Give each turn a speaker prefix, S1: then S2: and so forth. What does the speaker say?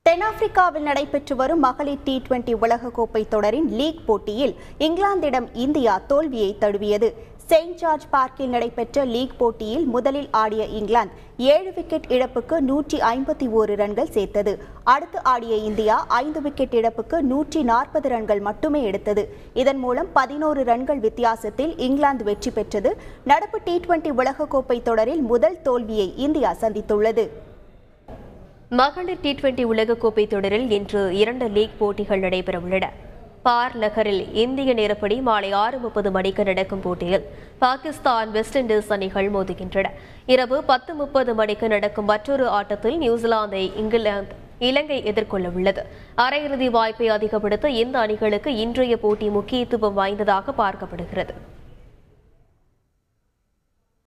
S1: தென்னாப்பிரிக்காவில் நடைபெற்று வரும் மகளிர் டி டுவெண்டி உலகக்கோப்பை தொடரின் லீக் போட்டியில் இங்கிலாந்திடம் இந்தியா தோல்வியை தழுவியது செயின்ட் ஜார்ஜ் பார்க்கில் நடைபெற்ற லீக் போட்டியில் முதலில் ஆடிய இங்கிலாந்து ஏழு விக்கெட் இழப்புக்கு நூற்றி ஐம்பத்தி ஓரு ரன்கள் சேர்த்தது அடுத்து ஆடிய இந்தியா ஐந்து விக்கெட் இழப்புக்கு நூற்றி நாற்பது ரன்கள் மட்டுமே எடுத்தது இதன் மூலம் பதினோரு ரன்கள் வித்தியாசத்தில் இங்கிலாந்து வெற்றி பெற்றது நடப்பு டி டுவெண்டி உலகக்கோப்பை தொடரில் முதல் தோல்வியை இந்தியா சந்தித்துள்ளது
S2: மகளிர் டி டுவெண்டி உலகக்கோப்பை தொடரில் இன்று இரண்டு லீக் போட்டிகள் நடைபெறவுள்ளன பார் நகரில் இந்திய நேரப்படி மாலை ஆறு முப்பது மணிக்கு நடக்கும் போட்டியில் பாகிஸ்தான் வெஸ்ட் இண்டீஸ் அணிகள் மோதுகின்றன இரவு பத்து முப்பது மணிக்கு நடக்கும் மற்றொரு ஆட்டத்தில் நியூசிலாந்தை இங்கிலாந்து இலங்கை எதிர்கொள்ள உள்ளது அரையிறுதி வாய்ப்பை அதிகப்படுத்த இந்த அணிகளுக்கு இன்றைய போட்டி முக்கியத்துவம் வாய்ந்ததாக பார்க்கப்படுகிறது